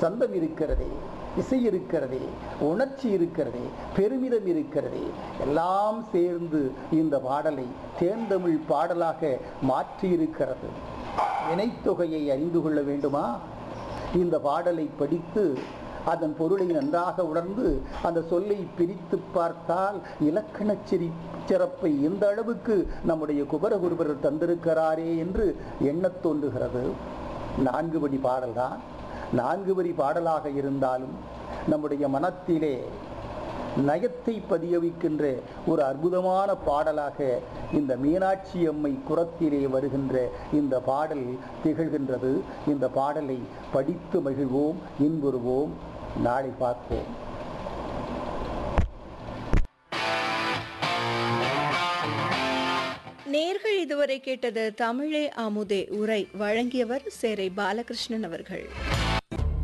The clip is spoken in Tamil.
சந்தம் இருக்கிறதே இசை இருக்கிறதே உணர்ச்சி இருக்கிறதே பெருமிதம் இருக்கிறதே எல்லாம் சேர்ந்து இந்த பாடலை தேர்ந்தமிழ் பாடலாக மாற்றியிருக்கிறது வினைத்தொகையை அறிந்து கொள்ள வேண்டுமா இந்த பாடலை படித்து அதன் பொருளை நன்றாக உணர்ந்து அந்த சொல்லை பிரித்து பார்த்தால் இலக்கணச் சிரி சிறப்பை எந்த அளவுக்கு நம்முடைய குபரகுருபர் தந்திருக்கிறாரே என்று எண்ணத் தோன்றுகிறது நான்கு வரி பாடல்தான் நான்கு வரி பாடலாக இருந்தாலும் நம்முடைய மனத்திலே நயத்தை பதிய வைக்கின்ற ஒரு அற்புதமான பாடலாக இந்த மீனாட்சி அம்மை குரத்திலே வருகின்ற இந்த பாடல் திகழ்கின்றது இந்த பாடலை படித்து மகிழ்வோம் இன்புறுவோம் நாளை பார்ப்போம் நேர்கள் இதுவரை கேட்டது தமிழே அமுதே உரை வழங்கியவர் சேரை பாலகிருஷ்ணன் அவர்கள்